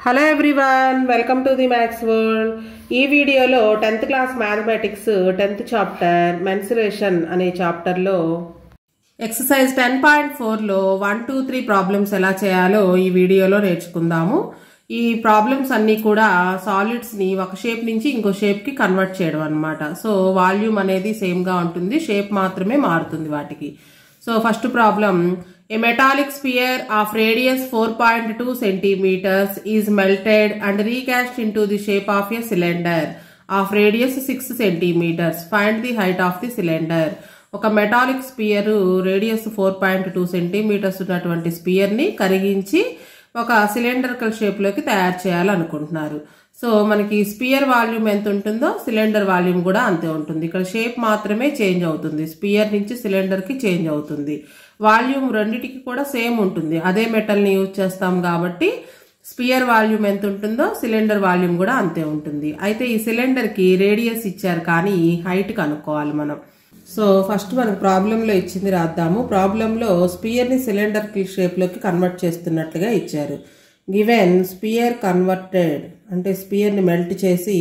Hello everyone welcome to the maths world ఈ వీడియోలో tenth class mathematics tenth chapter mensuration అనే చాప్టర్లో exercise ten point ఫోర్లో one two three problems ఎలా చేయాలో ఈ వీడియోలో నేర్చుకుందాము ఈ ప్రాబ్లమ్స్ అన్నీ కూడా సాలిడ్స్ని ఒక షేప్ నుంచి ఇంకో షేప్కి కన్వర్ట్ చేయడం అనమాట సో వాల్యూమ్ అనేది సేమ్గా ఉంటుంది షేప్ మాత్రమే మారుతుంది వాటికి so first problem A metallic sphere of radius 4.2 centimeters is melted and recast into the shape of a cylinder of radius 6 centimeters. Find the height of the cylinder. ఒక metallic sphere radius four point two centimetres ఉన్నటువంటి స్పియర్ని కరిగించి ఒక సిలిండర్కల్ షేప్లోకి తయారు చేయాలనుకుంటున్నారు so మనకి spear volume ఎంత ఉంటుందో సిలిండర్ వాల్యూమ్ కూడా అంతే ఉంటుంది ఇక్కడ షేప్ మాత్రమే చేంజ్ అవుతుంది స్పియర్ నుంచి సిలిండర్కి చేంజ్ అవుతుంది వాల్యూమ్ రెండిటికి కూడా సేమ్ ఉంటుంది అదే మెటల్ని యూజ్ చేస్తాం కాబట్టి స్పియర్ వాల్యూమ్ ఎంత ఉంటుందో సిలిండర్ వాల్యూమ్ కూడా అంతే ఉంటుంది అయితే ఈ సిలిండర్కి రేడియస్ ఇచ్చారు కానీ హైట్ కనుక్కోవాలి మనం సో ఫస్ట్ మనకు ప్రాబ్లంలో ఇచ్చింది రాద్దాము ప్రాబ్లంలో స్పియర్ని సిలిండర్ షేప్లోకి కన్వర్ట్ చేస్తున్నట్లుగా ఇచ్చారు గివెన్ స్పియర్ కన్వర్టెడ్ అంటే స్పియర్ని మెల్ట్ చేసి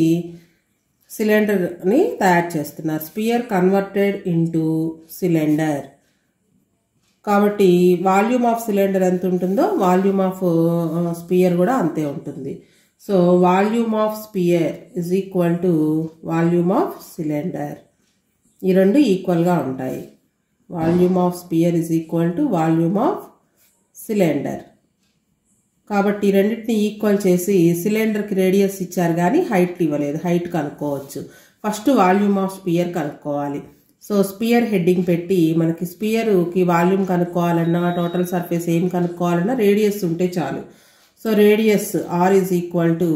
సిలిండర్ని తయారు చేస్తున్నారు స్పియర్ కన్వర్టెడ్ ఇంటూ సిలిండర్ కాబట్టి వాల్యూమ్ ఆఫ్ సిలిండర్ ఎంత ఉంటుందో వాల్యూమ్ ఆఫ్ స్పియర్ కూడా అంతే ఉంటుంది so volume of sphere is equal to volume of cylinder ఈ రెండు ఈక్వల్గా ఉంటాయి volume of sphere is equal to volume of cylinder కాబట్టి రెండింటిని ఈక్వల్ చేసి సిలిండర్కి రేడియస్ ఇచ్చారు కానీ హైట్ ఇవ్వలేదు హైట్ కనుక్కోవచ్చు ఫస్ట్ వాల్యూమ్ ఆఫ్ స్పియర్ కనుక్కోవాలి సో స్పియర్ హెడ్డింగ్ పెట్టి మనకి స్పియర్కి వాల్యూమ్ కనుక్కోవాలన్నా టోటల్ సర్ఫేస్ ఏం కనుక్కోవాలన్నా రేడియస్ ఉంటే చాలు so radius R is equal to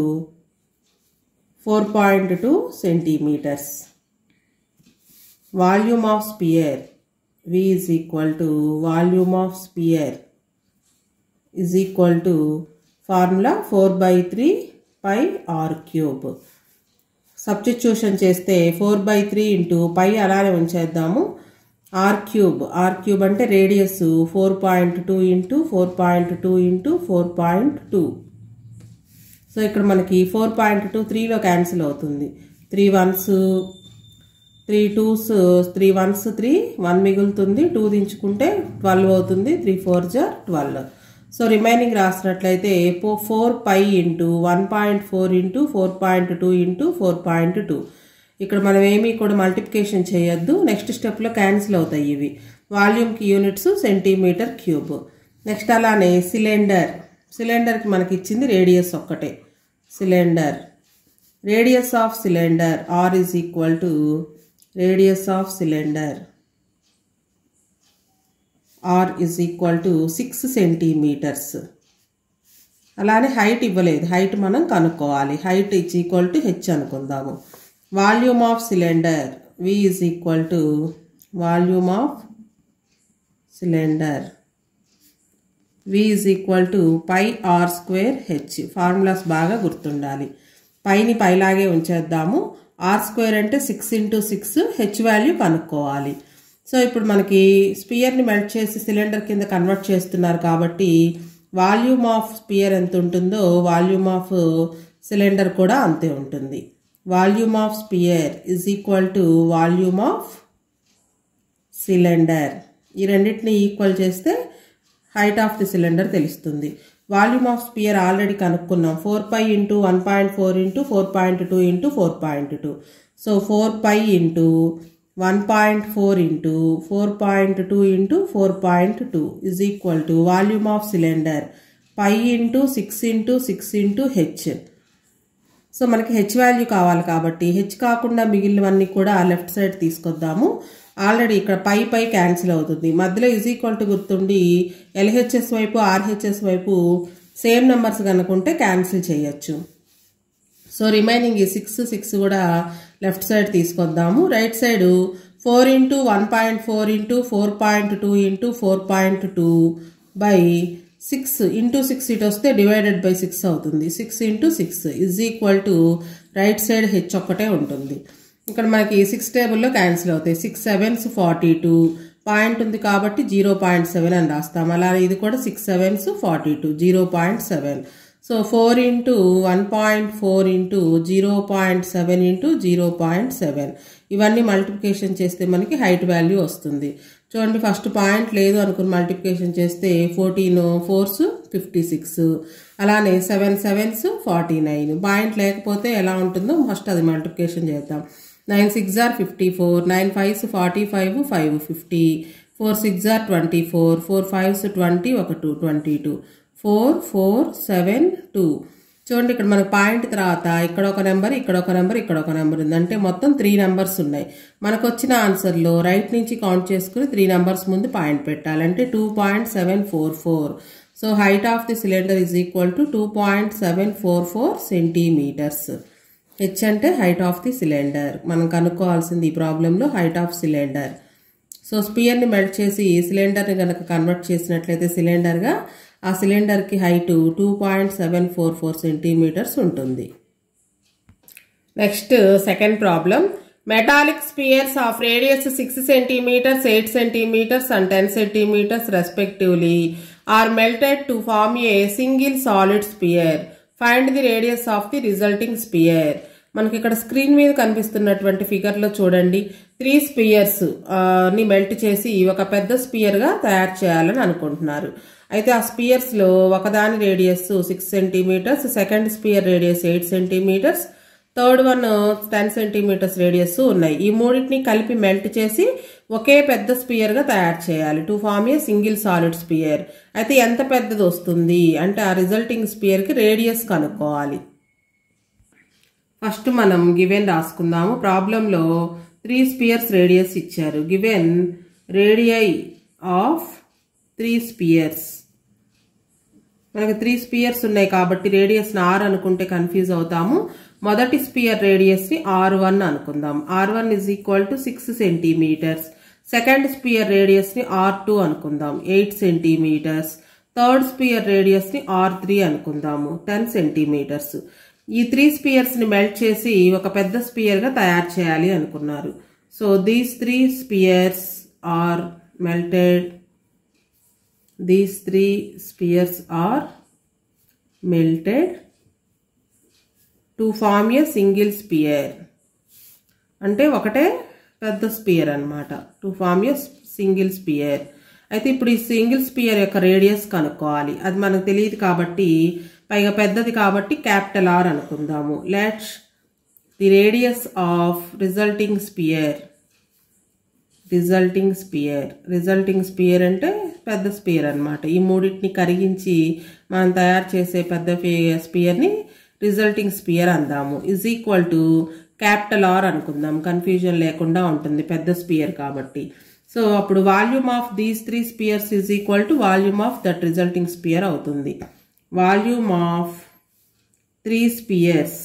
four point two centimetres volume of sphere V is equal to volume of sphere is equal to formula four by three pi R cube substitution చేస్తే four by three into pi అలానే ఉంచేద్దాము R cube R cube అంటే radius four point two into four point two into four point two so ఇక్కడ మనకి four point two త్రీలో cancel అవుతుంది three ones three twos three ones three one మిగులుతుంది two దించుకుంటే twelve అవుతుంది three four are twelve so remaining రాసినట్లయితే four pi into one point four into four point two into four point two ఇక్కడ మనం ఏమీ కూడా multiplication చేయొద్దు next స్టెప్లో క్యాన్సిల్ అవుతాయి ఇవి వాల్యూమ్కి యూనిట్స్ సెంటీమీటర్ క్యూబ్ నెక్స్ట్ అలానే సిలిండర్ సిలిండర్కి మనకి ఇచ్చింది రేడియస్ ఒక్కటే cylinder radius of cylinder R is equal to radius of cylinder R is equal to six centimetres అలానే హైట్ ఇవ్వలేదు హైట్ మనం కనుక్కోవాలి height is equal to H అనుకుందాము volume of cylinder V is equal to volume of cylinder V is equal to pi are square H formulas బాగా గుర్తుండాలి పైని పైలాగే ఉంచేద్దాము ఆర్ స్క్వేర్ అంటే six into six H value కనుక్కోవాలి so ఇప్పుడు మనకి స్పియర్ని మెల్ట్ చేసి సిలిండర్ కింద కన్వర్ట్ చేస్తున్నారు కాబట్టి వాల్యూమ్ ఆఫ్ స్పియర్ ఎంత ఉంటుందో వాల్యూమ్ ఆఫ్ సిలిండర్ కూడా అంతే ఉంటుంది volume of sphere is equal to volume of cylinder ఈ రెండింటిని ఈక్వల్ చేస్తే హైట్ ఆఫ్ ది సిలిండర్ తెలుస్తుంది వాల్యూమ్ ఆఫ్ స్పియర్ ఆల్రెడీ కనుక్కున్నాం four pi into one point four into four point two into four point two so four pi into one point four into four point two into four point two is equal to volume of cylinder pi into six into six into H so మనకి H value కావాలి కాబట్టి H కాకుండా మిగిలినవన్నీ కూడా left side తీసుకొద్దాము already ఇక్కడ పై పై cancel అవుతుంది మధ్యలో is equal to గుర్తుండి ఎల్హెచ్ఎస్ వైపు ఆర్హెచ్ఎస్ వైపు సేమ్ నెంబర్స్ కనుకుంటే క్యాన్సిల్ చేయొచ్చు సో రిమైనింగ్ ఈ సిక్స్ సిక్స్ కూడా లెఫ్ట్ సైడ్ తీసుకొద్దాము right side four into one point four into four point two into four point two by six into six ఇటు వస్తే డివైడెడ్ బై సిక్స్ అవుతుంది six into six is equal to right side H ఒక్కటే ఉంటుంది ఇక్కడ మనకి six టేబుల్లో cancel అవుతాయి six sevens forty two point ఉంది కాబట్టి జీరో పాయింట్ సెవెన్ అని రాస్తాం అలానే ఇది కూడా six sevens forty two zero point seven so four into one point four into zero point seven into zero point seven ఇవన్నీ మల్టిప్లికేషన్ చేస్తే మనకి హైట్ వాల్యూ వస్తుంది చూడండి ఫస్ట్ పాయింట్ లేదు అనుకుని మల్టిప్లికేషన్ చేస్తే ఫోర్టీన్ ఫోర్స్ ఫిఫ్టీ సిక్స్ అలానే seven sevens forty nine point లేకపోతే ఎలా ఉంటుందో ఫస్ట్ అది మల్టిప్లికేషన్ చేద్దాం nine six are fifty four nine fives forty five five fifty four six are twenty four four fives twenty ఒక two twenty two four four seven two చూడండి ఇక్కడ మనకు point తర్వాత ఇక్కడ ఒక నెంబర్ ఇక్కడ ఒక నెంబర్ ఇక్కడ ఒక నెంబర్ ఉంది అంటే మొత్తం త్రీ నెంబర్స్ ఉన్నాయి మనకు వచ్చిన ఆన్సర్లో రైట్ నుంచి కౌంట్ చేసుకుని త్రీ నెంబర్స్ ముందు పాయింట్ పెట్టాలి అంటే two point seven four four so height of the cylinder is equal to two point seven four four centimetres H అంటే హైట్ ఆఫ్ ది సిలిండర్ మనం కనుక్కోవాల్సింది ఈ ప్రాబ్లంలో హైట్ ఆఫ్ సిలిండర్ సో స్పియర్ని melt చేసి సిలిండర్ని కనుక కన్వర్ట్ చేసినట్లయితే సిలిండర్గా ఆ సిలిండర్కి height two point seven four four centimetres ఉంటుంది next second problem metallic spheres of radius six centimetres eight centimetres and ten centimetres respectively are melted to form a single solid sphere find the radius of the resulting sphere మనకి ఇక్కడ screen మీద కనిపిస్తున్నటువంటి ఫిగర్లో చూడండి three spheres ని melt చేసి ఒక పెద్ద స్పియర్గా తయారు చేయాలని అనుకుంటున్నారు అయితే ఆ స్పియర్స్లో ఒకదాని radius six centimetres second sphere radius eight centimetres third one ten centimetres radius ఉన్నాయి ఈ మూడింటిని కలిపి మెల్ట్ చేసి ఒకే పెద్ద స్పియర్గా తయారు చేయాలి to form a single solid sphere అయితే ఎంత పెద్దది వస్తుంది అంటే ఆ రిజల్టింగ్ స్పియర్కి రేడియస్ కనుక్కోవాలి ఫస్ట్ మనం గివెన్ రాసుకుందాము ప్రాబ్లంలో త్రీ స్పియర్స్ రేడియస్ ఇచ్చారు given radii of three spheres మనకి త్రీ స్పియర్స్ ఉన్నాయి కాబట్టి రేడియస్ ఆర్ అనుకుంటే కన్ఫ్యూజ్ అవుతాము మొదటి స్పియర్ రేడియస్ ని ఆర్ వన్ అనుకుందాం R one is equal to six centimetres second sphere radius ని ఆర్ టూ అనుకుందాం eight centimetres third sphere radius ని ఆర్ త్రీ అనుకుందాము టెన్ సెంటీమీటర్స్ ఈ త్రీ స్పియర్స్ ని మెల్ట్ చేసి ఒక పెద్ద స్పియర్ గా తయారు చేయాలి అనుకున్నారు so these three spheres are melted these three spheres are melted to form a single sphere అంటే ఒకటే పెద్ద స్పియర్ అనమాట to form a single sphere అయితే ఇప్పుడు ఈ సింగిల్ స్పియర్ యొక్క రేడియస్ కనుక్కోవాలి అది మనకు తెలియదు కాబట్టి పైగా పెద్దది కాబట్టి క్యాపిటల్ ఆర్ అనుకుందాము let's the radius of resulting sphere resulting sphere resulting sphere అంటే పెద్ద స్పియర్ అనమాట ఈ మూడింటిని కరిగించి మనం తయారు చేసే పెద్ద స్పియర్ని రిజల్టింగ్ స్పియర్ అందాము is equal to capital R అనుకుందాం కన్ఫ్యూజన్ లేకుండా ఉంటుంది పెద్ద స్పియర్ కాబట్టి సో అప్పుడు volume of these three spheres is equal to volume of that resulting sphere అవుతుంది volume of three spheres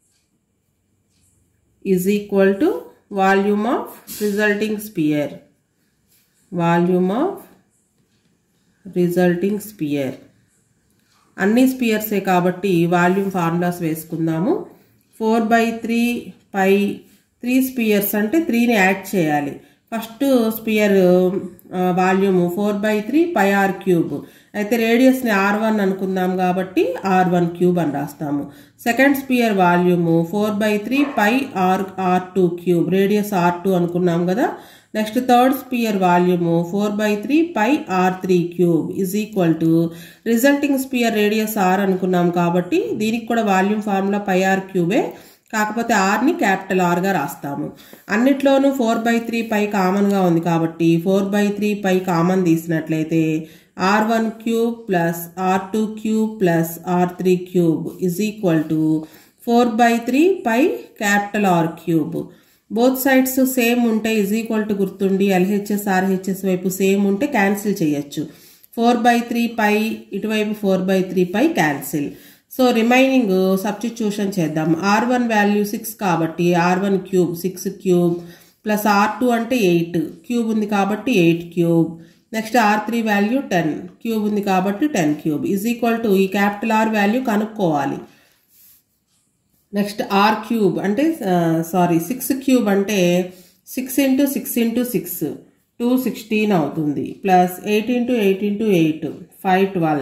is equal to volume of resulting sphere volume of resulting sphere అన్ని స్పియర్సే కాబట్టి volume formulas వేసుకుందాము four by three pi three spheres అంటే త్రీని add చేయాలి first sphere volume four by three pi R cube అయితే రేడియస్ని are one అనుకుందాం కాబట్టి ఆర్ వన్ క్యూబ్ అని రాస్తాము second sphere volume four by three pi R R two cube radius R two అనుకున్నాం కదా next third sphere volume four by three pi R three cube is equal to resulting sphere radius R అనుకున్నాం కాబట్టి దీనికి కూడా volume formula pi R క్యూబే కాకపోతే ఆర్ని capital ఆర్గా రాస్తాము అన్నిట్లోనూ ఫోర్ బై త్రీ పై కామన్గా ఉంది కాబట్టి four by three pi common తీసినట్లయితే R one cube plus R two cube plus R three cube is equal to four by three pi capital R cube both sides same ఉంటే is equal to గుర్తుండి LHS RHS వైపు same ఉంటే cancel చేయొచ్చు four by three pi ఇటువైపు four by three pi cancel so remaining substitution చేద్దాం R one value six కాబట్టి R one cube six cube plus R two అంటే eight cube ఉంది కాబట్టి eight cube next R three value ten cube ఉంది కాబట్టి ten cube is equal to ఈ capital R value కనుక్కోవాలి next R cube అంటే sorry six cube అంటే six into six into six two sixteen అవుతుంది plus eight into eight into eight five twelve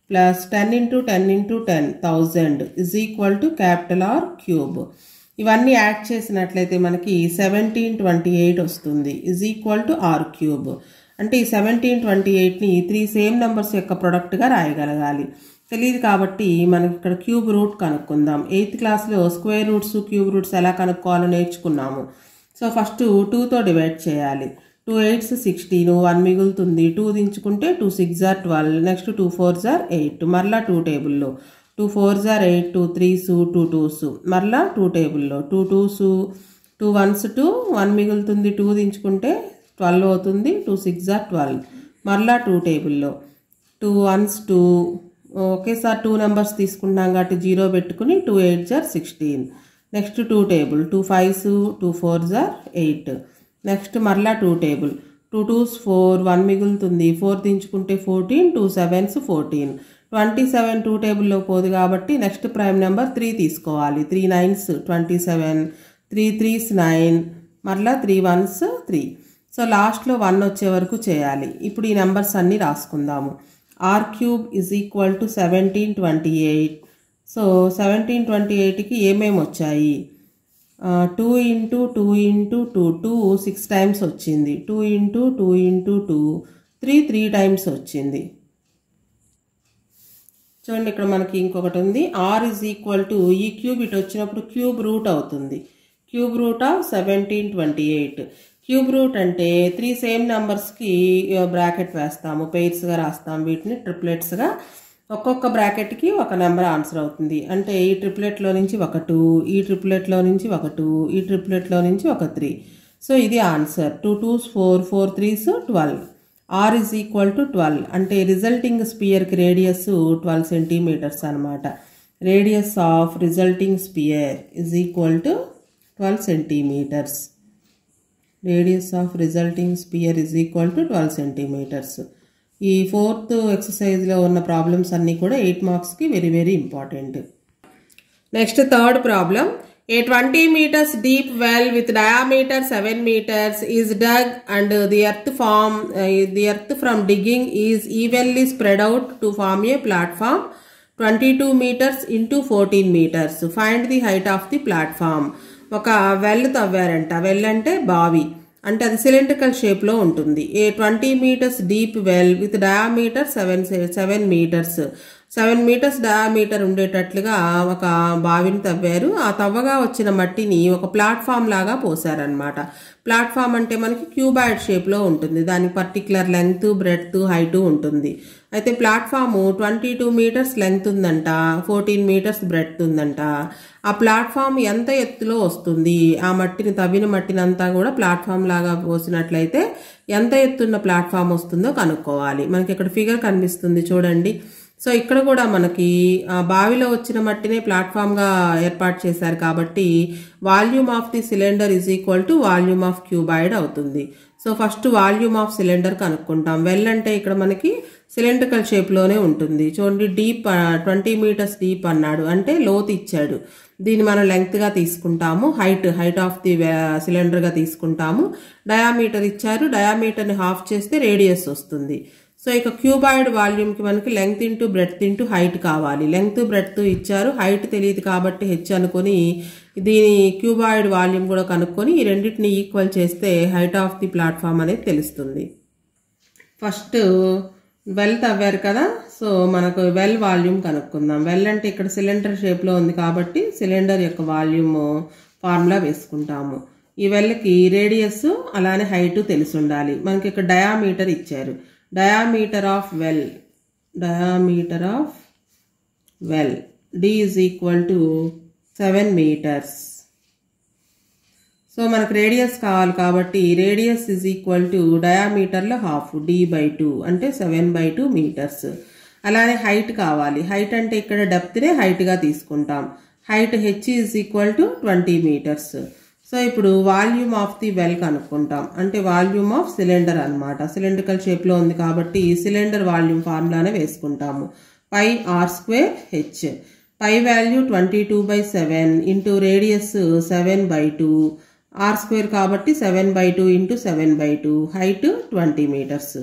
plus ten into ten into ten thousand is equal to capital R cube ఇవన్నీ add చేసినట్లయితే మనకి seventeen twenty eight వస్తుంది is equal to R cube అంటే ఈ seventeen twenty ఎయిట్ని three same numbers యొక్క ప్రొడక్ట్గా రాయగలగాలి తెలియదు కాబట్టి మనకి ఇక్కడ క్యూబ్ రూట్ కనుక్కుందాం ఎయిత్ క్లాస్లో స్క్వేర్ రూట్స్ క్యూబ్ రూట్స్ ఎలా కనుక్కోవాలో నేర్చుకున్నాము సో ఫస్ట్ టూతో డివైడ్ చేయాలి టూ ఎయిట్స్ సిక్స్టీన్ వన్ మిగులుతుంది టూ దించుకుంటే two six are twelve next two four jar eight మరలా టూ టేబుల్లో two four jar eight two threes two twos మరలా టూ టేబుల్లో two twos two ones two one మిగులుతుంది two దించుకుంటే twelve అవుతుంది two six జార్ ట్వెల్వ్ మరలా టూ టేబుల్లో టూ వన్స్ టూ ఒకేసారి టూ నెంబర్స్ తీసుకుంటాం కాబట్టి జీరో పెట్టుకుని టూ ఎయిట్ జార్ sixteen next two table two fives two four jar eight next మరలా two table two twos four one మిగులుతుంది ఫోర్ దించుకుంటే fourteen two sevens fourteen twenty seven two టేబుల్లో పోదు కాబట్టి నెక్స్ట్ ప్రైమ్ నెంబర్ త్రీ తీసుకోవాలి three nines twenty seven three threes nine మరలా three ones three so లాస్ట్లో one వచ్చే వరకు చేయాలి ఇప్పుడు ఈ నెంబర్స్ అన్నీ రాసుకుందాము r cube is equal to seventeen twenty eight so seventeen twenty ఎయిట్కి ఏమేమి వచ్చాయి two into two into two two six times వచ్చింది two into two into two three three times వచ్చింది చూడండి ఇక్కడ మనకి ఇంకొకటి ఉంది ఆర్ ఇజ్ ఈక్వల్ టు ఈ క్యూబ్ ఇటు వచ్చినప్పుడు క్యూబ్ రూట్ అవుతుంది cube root of seventeen twenty eight cube root అంటే త్రీ సేమ్ నెంబర్స్కి బ్రాకెట్ వేస్తాము పెయిర్స్గా రాస్తాము వీటిని ట్రిప్లెట్స్గా ఒక్కొక్క బ్రాకెట్కి ఒక నెంబర్ ఆన్సర్ అవుతుంది అంటే ఈ ట్రిప్లెట్లో నుంచి ఒక టూ ఈ ట్రిప్లెట్లో నుంచి ఒక టూ ఈ ట్రిప్లెట్లో నుంచి ఒక త్రీ సో ఇది answer two twos four four threes twelve r is equal to twelve అంటే రిజల్టింగ్ స్పియర్కి రేడియస్ ట్వెల్వ్ సెంటీమీటర్స్ అనమాట radius of resulting sphere is equal to twelve centimetres radius of resulting sphere is equal to twelve centimetres ఈ fourth ఎక్సర్సైజ్లో ఉన్న problems అన్నీ కూడా eight మార్క్స్కి very very important next third problem A 20 meters deep well with diameter 7 meters is dug and the earth form uh, the earth from digging is evenly spread out to form a platform 22 meters into 14 meters. Find the height of the platform. ఒక well తవ్వారంట well అంటే బావి అంటే అది cylindrical షేప్లో ఉంటుంది a twenty metres deep well with diameter seven seven metres seven metres diameter ఉండేటట్లుగా ఒక బావిని తవ్వారు ఆ తవ్వగా వచ్చిన మట్టిని ఒక ప్లాట్ఫామ్ లాగా పోసారనమాట ప్లాట్ఫామ్ అంటే మనకి క్యూబాయిడ్ షేప్లో ఉంటుంది దానికి పర్టికులర్ లెంగ్త్ బ్రెడ్త్ హైట్ ఉంటుంది అయితే platform twenty two metres length ఉందంట ఫోర్టీన్ మీటర్స్ బ్రెడ్త్ ఉందంట ఆ ప్లాట్ఫామ్ ఎంత ఎత్తులో వస్తుంది ఆ మట్టిని తవ్విన మట్టిని అంతా కూడా ప్లాట్ఫామ్ లాగా పోసినట్లయితే ఎంత ఎత్తున్న ప్లాట్ఫామ్ వస్తుందో కనుక్కోవాలి మనకి ఇక్కడ ఫిగర్ కనిపిస్తుంది చూడండి సో ఇక్కడ కూడా మనకి బావిలో వచ్చిన మట్టినే ప్లాట్ఫామ్గా ఏర్పాటు చేశారు కాబట్టి volume of the cylinder is equal to volume of cuboid అవుతుంది so first volume of cylinder కనుక్కుంటాం వెల్ అంటే ఇక్కడ మనకి సిలిండ్రికల్ షేప్లోనే ఉంటుంది చూడండి డీప్ ట్వంటీ మీటర్స్ డీప్ అన్నాడు అంటే లోతు ఇచ్చాడు దీన్ని మనం లెంగ్త్గా తీసుకుంటాము హైట్ హైట్ ఆఫ్ ది సిలిండర్గా తీసుకుంటాము డయామీటర్ ఇచ్చారు డయామీటర్ని హాఫ్ చేస్తే రేడియస్ వస్తుంది సో ఇక క్యూబాయిడ్ వాల్యూమ్కి మనకి length into breadth into height కావాలి లెంగ్త్ బ్రెడ్త్ ఇచ్చారు హైట్ తెలియదు కాబట్టి హెచ్ అనుకొని దీని క్యూబాయిడ్ వాల్యూమ్ కూడా కనుక్కొని ఈ రెండింటిని ఈక్వల్ చేస్తే హైట్ ఆఫ్ ది ప్లాట్ఫామ్ అనేది తెలుస్తుంది ఫస్ట్ వెల్ తవ్వారు కదా సో మనకు వెల్ వాల్యూమ్ కనుక్కుందాం వెల్ అంటే ఇక్కడ సిలిండర్ షేప్లో ఉంది కాబట్టి సిలిండర్ యొక్క వాల్యూమ్ ఫార్ములా వేసుకుంటాము ఈ వెల్కి రేడియస్ అలానే హైట్ తెలిసి ఉండాలి మనకి ఇక్కడ డయామీటర్ ఇచ్చారు diameter of well diameter of well d is equal to seven metres so మనకు రేడియస్ కావాలి కాబట్టి రేడియస్ ఇజ్ ఈక్వల్ టు డయామీటర్లో హాఫ్ డి బై టూ అంటే సెవెన్ బై టూ మీటర్స్ అలానే హైట్ కావాలి హైట్ అంటే ఇక్కడ డెప్త్నే హైట్గా తీసుకుంటాం height h is equal to twenty metres so ఇప్పుడు వాల్యూమ్ ఆఫ్ ది వెల్ కనుక్కుంటాం అంటే వాల్యూమ్ ఆఫ్ సిలిండర్ అనమాట సిలిండ్రికల్ షేప్లో ఉంది కాబట్టి సిలిండర్ వాల్యూమ్ ఫార్ములానే వేసుకుంటాము pi are square h pi value twenty two by seven into radius seven by two r square కాబట్టి seven by two into seven by two height twenty metres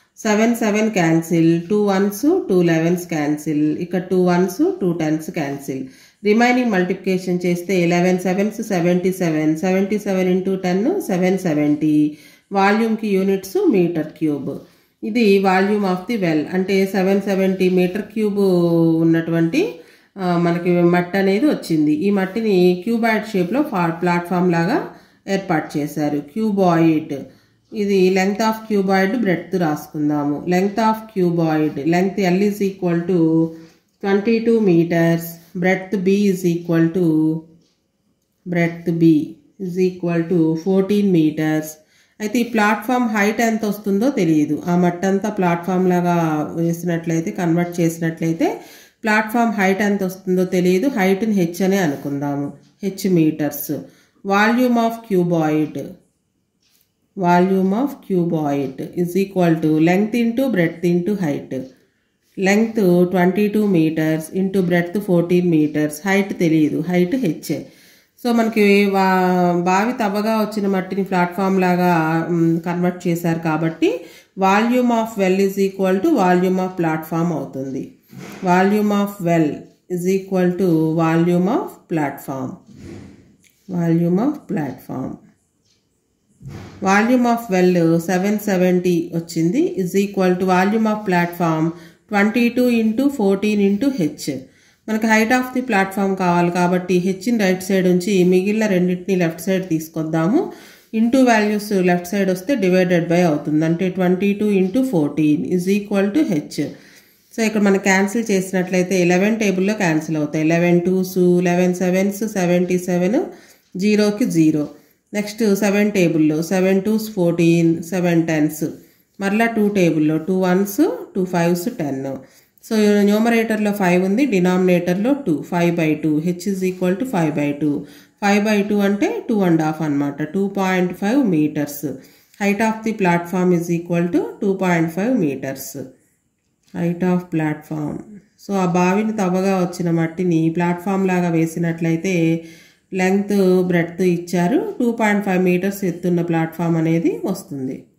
seven seven cancel two ones two elevens cancel ఇక్కడ two ones two tens cancel remaining multiplication చేస్తే eleven sevens seventy seven seventy seven into ten seven seventy వాల్యూమ్కి units metre cube ఇది volume of the well అంటే seven seventy metre cube ఉన్నటువంటి ఆ, మనకి మట్టి అనేది వచ్చింది ఈ మట్టిని క్యూబాయిడ్ షేప్లో ప్లాట్ఫామ్ లాగా ఏర్పాటు చేశారు క్యూబాయిడ్ ఇది లెంగ్త్ ఆఫ్ క్యూబాయిడ్ బ్రెడ్త్ రాసుకుందాము length of cuboid length l is equal to twenty two metres breadth b is equal to breadth b is equal to fourteen metres అయితే ఈ ప్లాట్ఫామ్ హైట్ ఎంత వస్తుందో తెలియదు ఆ మట్టంతా ప్లాట్ఫామ్ లాగా వేసినట్లయితే కన్వర్ట్ చేసినట్లయితే ప్లాట్ఫామ్ హైట్ ఎంత వస్తుందో తెలియదు హైట్ని హెచ్ అనే అనుకుందాము h metres volume of cuboid volume of cuboid is equal to length into breadth into height length twenty two metres into breadth fourteen metres height తెలియదు హైట్ హెచ్ సో మనకి వా- బావి తవ్వగా వచ్చిన మట్టిని ప్లాట్ఫామ్ లాగా కన్వర్ట్ చేశారు కాబట్టి volume of well is equal to volume of platform అవుతుంది volume of well is equal to volume of platform volume of platform volume of well seven seventy వచ్చింది is equal to volume of platform twenty two into fourteen into h మనకి height of the platform కావాలి కాబట్టి హెచ్ని right side ఉంచి మిగిలిన రెండింటిని left side తీసుకొద్దాము into values left side వస్తే డివైడెడ్ బై అవుతుంది అంటే twenty two into fourteen is equal to h so ఇక్కడ మనం క్యాన్సిల్ చేసినట్లయితే లెవెన్ టేబుల్లో క్యాన్సిల్ అవుతాయి eleven twos eleven sevens seventy seven జీరోకి జీరో నెక్స్ట్ సెవెన్ టేబుల్లో seven twos fourteen seven tens మరలా టూ టేబుల్లో two ones two fives ten so న్యూమరేటర్లో ఫైవ్ ఉంది డినామినేటర్లో two five by two h is equal to five by two five by two అంటే two and half అనమాట two point five metres height of the platform is equal to two point five metres height of platform so ఆ బావిని తవ్వగా వచ్చిన మట్టిని platform లాగా వేసినట్లయితే length breadth ఇచ్చారు టూ పాయింట్ ఫైవ్ మీటర్స్ ఎత్తున్న ప్లాట్ఫామ్ అనేది వస్తుంది